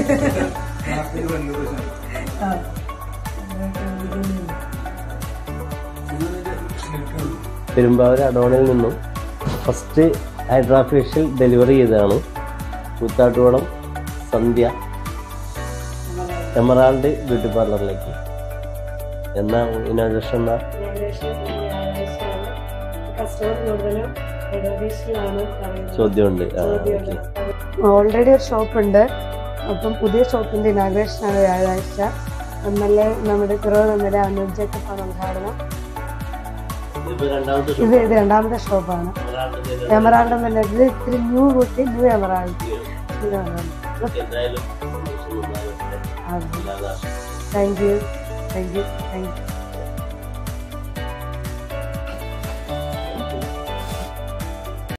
ആ. പെരുമ്പാവൂർ അഡോണിൽ നിന്നും first hydra facial delivery ചെയ്തതാണ് കൂത്താട്ടുകുളം സന്ധ്യ എമറാൾഡ് ബ്യൂട്ടി പാർലറിലേക്ക് എന്നാ ഇനോഗ്രേഷൻ എന്നാ ഏകദേശം ഞായറാഴ്ചയാണ് കസ്റ്റമർ കൂടുതലും ഹൈദരാബാദിലാണ് പറയുന്നത് ചോദ്യമുണ്ട് ആ ഓക്കെ ഓൾറെഡി ഒരു ഷോപ്പ് ഉണ്ട് അപ്പം പുതിയ ഷോപ്പിന്റെ ഇനാഗ്രേഷൻ ആണ് വ്യാഴാഴ്ച എം എൽ എ നമ്മുടെ കുറവ് എം എൽ എ അനൂപ് ജേക്കബാണ് ഉദ്ഘാടനം ഇതിപ്പോ രണ്ടാമത്തെ ഇത് ഇത് രണ്ടാമത്തെ ഷോപ്പാണ് എമറാൾഡ് എം എൽ എ ഇത് ഇത്തിരി ന്യൂ കുട്ടി ന്യൂ എമറാൾഡ് എന്തായാലും thank you thank you thank U